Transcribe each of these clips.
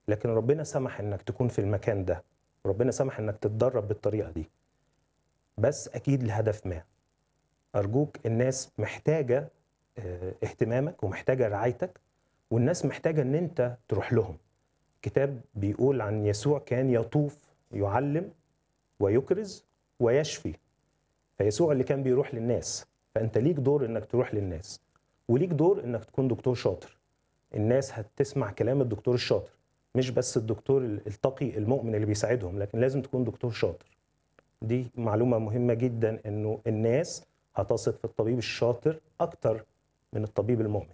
لكن ربنا سمح انك تكون في المكان ده ربنا سمح انك تتدرب بالطريقه دي بس اكيد لهدف ما ارجوك الناس محتاجه آه، اهتمامك ومحتاجه رعايتك والناس محتاجه ان انت تروح لهم كتاب بيقول عن يسوع كان يطوف يعلم ويكرز ويشفي فيسوع اللي كان بيروح للناس فانت ليك دور انك تروح للناس وليك دور انك تكون دكتور شاطر الناس هتسمع كلام الدكتور الشاطر مش بس الدكتور التقي المؤمن اللي بيساعدهم لكن لازم تكون دكتور شاطر دي معلومة مهمة جدا انه الناس هتثق في الطبيب الشاطر اكتر من الطبيب المؤمن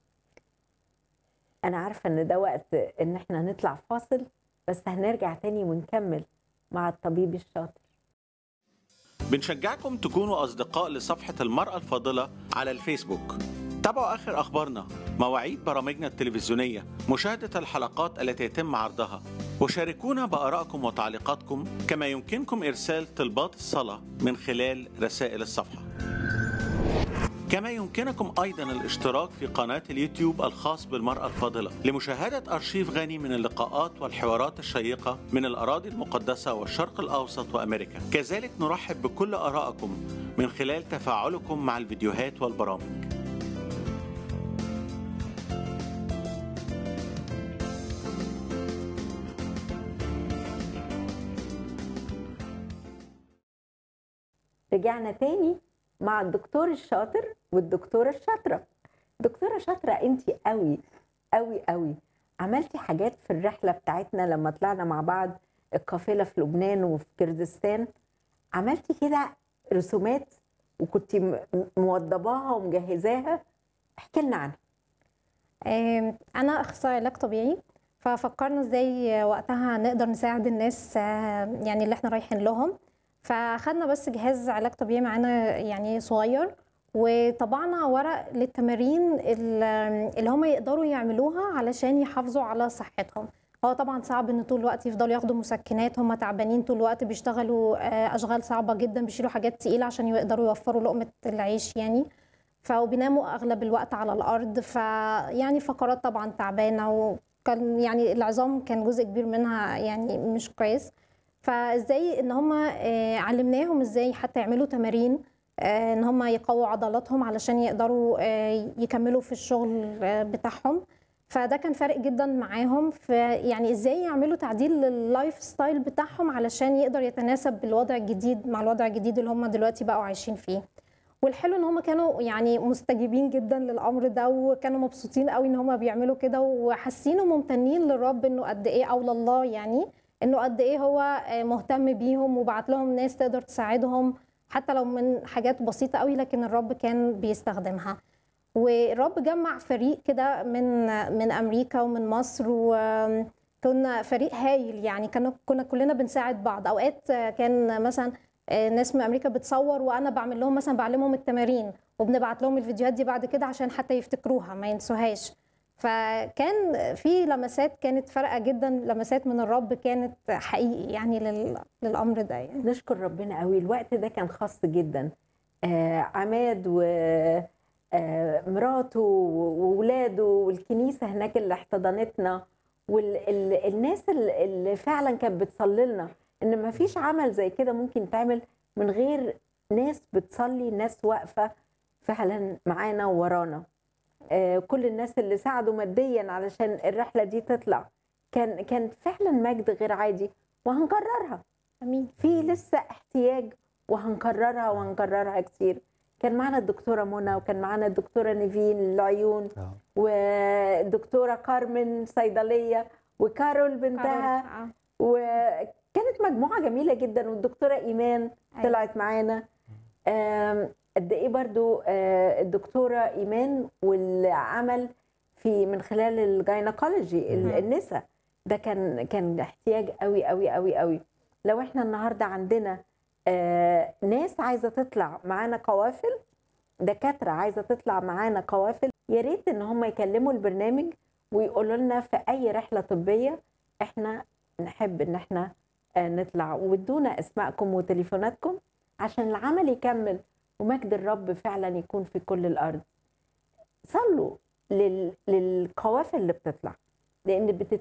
انا عارفه ان ده وقت ان احنا نطلع فاصل بس هنرجع تاني ونكمل مع الطبيب الشاطر بنشجعكم تكونوا أصدقاء لصفحة المرأة الفاضلة على الفيسبوك تابعوا آخر أخبارنا مواعيد برامجنا التلفزيونية مشاهدة الحلقات التي يتم عرضها وشاركونا بآرائكم وتعليقاتكم كما يمكنكم إرسال طلبات الصلاة من خلال رسائل الصفحة كما يمكنكم أيضا الاشتراك في قناة اليوتيوب الخاص بالمرأة الفاضلة لمشاهدة أرشيف غني من اللقاءات والحوارات الشيقة من الأراضي المقدسة والشرق الأوسط وأمريكا كذلك نرحب بكل آرائكم من خلال تفاعلكم مع الفيديوهات والبرامج رجعنا تاني مع الدكتور الشاطر والدكتورة الشاطرة دكتورة شاطرة انت قوي قوي قوي عملتي حاجات في الرحلة بتاعتنا لما طلعنا مع بعض القافلة في لبنان وفي كردستان عملتي كده رسومات وكنت م- موضباها ومجهزاها احكي لنا عنها آم، انا اخصائي علاج طبيعي ففكرنا ازاي وقتها نقدر نساعد الناس آه، يعني اللي احنا رايحين لهم فاخدنا بس جهاز علاج طبيعي معانا يعني صغير وطبعنا ورق للتمارين ال- اللي هم يقدروا يعملوها علشان يحافظوا على صحتهم هو طبعا صعب ان طول الوقت يفضلوا ياخدوا مسكنات هم تعبانين طول الوقت بيشتغلوا آه، اشغال صعبه جدا بيشيلوا حاجات تقيله عشان يقدروا يوفروا لقمه العيش يعني فبيناموا اغلب الوقت على الارض فيعني فقرات طبعا تعبانه وكان يعني العظام كان جزء كبير منها يعني مش كويس فازاي ان هم علمناهم ازاي حتى يعملوا تمارين آه، ان هم يقووا عضلاتهم علشان يقدروا آه، يكملوا في الشغل آه، بتاعهم فده كان فارق جدا معاهم في يعني ازاي يعملوا تعديل لللايف ستايل بتاعهم علشان يقدر يتناسب بالوضع الجديد مع الوضع الجديد اللي هم دلوقتي بقوا عايشين فيه والحلو ان هم كانوا يعني مستجيبين جدا للامر ده وكانوا مبسوطين قوي ان هم بيعملوا كده وحاسين وممتنين للرب انه قد ايه او لله يعني انه قد ايه هو آه، مهتم بيهم وبعت لهم ناس تقدر تساعدهم حتى لو من حاجات بسيطه قوي لكن الرب كان بيستخدمها والرب جمع فريق كده من من امريكا ومن مصر وكنا فريق هايل يعني كنا كنا كلنا بنساعد بعض اوقات كان مثلا ناس من امريكا بتصور وانا بعمل لهم مثلا بعلمهم التمارين وبنبعت لهم الفيديوهات دي بعد كده عشان حتى يفتكروها ما ينسوهاش فكان في لمسات كانت فارقه جدا لمسات من الرب كانت حقيقي يعني لل- للامر ده يعني نشكر ربنا قوي الوقت ده كان خاص جدا آه عماد و آه مراته وولاده والكنيسة هناك اللي احتضنتنا والناس اللي فعلا كانت بتصلي لنا ان ما فيش عمل زي كده ممكن تعمل من غير ناس بتصلي ناس واقفة فعلا معانا وورانا آه كل الناس اللي ساعدوا ماديا علشان الرحلة دي تطلع كان كان فعلا مجد غير عادي وهنكررها امين في لسه احتياج وهنكررها وهنكررها كتير كان معانا الدكتورة منى وكان معانا الدكتورة نيفين العيون آه. والدكتورة كارمن صيدلية وكارول بنتها آه. وكانت مجموعة جميلة جدا والدكتورة إيمان أيوة. طلعت معانا آم، قد إيه برضو آه، الدكتورة إيمان والعمل في من خلال الجاينكولوجي مم. النساء ده كان كان احتياج قوي قوي قوي قوي لو احنا النهارده عندنا آه، ناس عايزه تطلع معانا قوافل دكاتره عايزه تطلع معانا قوافل يا ريت ان هم يكلموا البرنامج ويقولوا لنا في اي رحله طبيه احنا نحب ان احنا آه، نطلع وادونا اسمائكم وتليفوناتكم عشان العمل يكمل ومجد الرب فعلا يكون في كل الارض صلوا لل... للقوافل اللي بتطلع لان